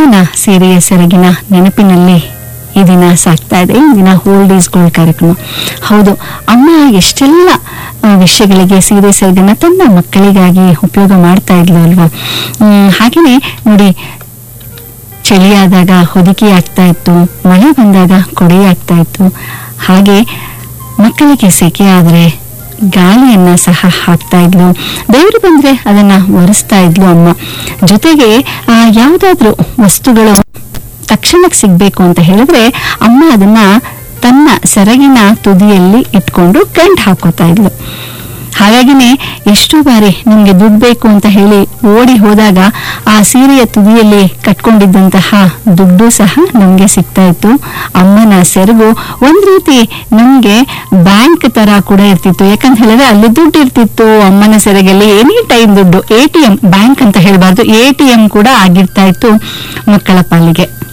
ಅಮ್ಮನ ಸೀರೆಯ ಸೆರಗಿನ ನೆನಪಿನಲ್ಲಿ ಈ ದಿನ ಸಾಕ್ತಾ ಇದೆ ಈ ದಿನ ಓಲ್ಡ್ ಈಸ್ ಗೋಲ್ಡ್ ಕಾರ್ಯಕ್ರಮ ಹೌದು ಅಮ್ಮ ಎಷ್ಟೆಲ್ಲ ಆ, ವಿಷಯಗಳಿಗೆ ಸೀರೆ ಸೆರಗನ್ನ ತನ್ನ ಮಕ್ಕಳಿಗಾಗಿ ಉಪಯೋಗ ಮಾಡ್ತಾ ಇದ್ಲು ಅಲ್ವಾ ಹ್ಮ್, ಹಾಗೇನೆ ನೋಡಿ ಚಳಿಯಾದಾಗ ಹೊದಿಕೆ ಆಗ್ತಾ ಇತ್ತು ಮಳೆ ಬಂದಾಗ ಕೊಡೆ ಆಗ್ತಾ ಇತ್ತು ಹಾಗೆ ಮಕ್ಕಳಿಗೆ ಸೆಕೆ ಆದರೆ ಗಾಳಿಯನ್ನ ಸಹ ಹಾಕ್ತಾ ಇದ್ಲು ಬೆವರು ಬಂದ್ರೆ ಅದನ್ನ ಒರೆಸ್ತಾ ಇದ್ಲು ಅಮ್ಮ ಜೊತೆಗೆ ಆ, ಯಾವ್ದಾದ್ರೂ ವಸ್ತುಗಳು ತಕ್ಷಣಕ್ಕೆ ಸಿಗ್ಬೇಕು ಅಂತ ಹೇಳಿದ್ರೆ ಅಮ್ಮ ಅದನ್ನ ತನ್ನ ಸೆರಗಿನ ತುದಿಯಲ್ಲಿ ಇಟ್ಕೊಂಡು ಗಂಟ್ ಹಾಕೋತಾ ಇದ್ಲು ಹಾಗಾಗಿನೇ ಎಷ್ಟೋ ಬಾರಿ ನಿಮ್ಗೆ ದುಡ್ಡು ಬೇಕು ಅಂತ ಹೇಳಿ ಓಡಿ ಹೋದಾಗ ಆ ಸೀರೆಯ ತುದಿಯಲ್ಲಿ ಕಟ್ಕೊಂಡಿದ್ದಂತಹ ದುಡ್ಡು ಸಹ ನಮ್ಗೆ ಸಿಗ್ತಾ ಇತ್ತು ಅಮ್ಮನ ಸೆರಗು ಒಂದ್ ರೀತಿ ನಮ್ಗೆ ಬ್ಯಾಂಕ್ ತರ ಕೂಡ ಇರ್ತಿತ್ತು ಯಾಕಂತ ಹೇಳಿದ್ರೆ ಅಲ್ಲಿ ದುಡ್ಡು ಇರ್ತಿತ್ತು ಅಮ್ಮನ ಸೆರಗಲ್ಲಿ ಎನಿ ಟೈಮ್ ದುಡ್ಡು ಎ ಟಿ ಎಂ ಬ್ಯಾಂಕ್ ಅಂತ ಹೇಳಬಾರ್ದು ಎ ಟಿ ಎಂ ಕೂಡ ಆಗಿರ್ತಾ ಇತ್ತು ಮಕ್ಕಳ ಪಾಲಿಗೆ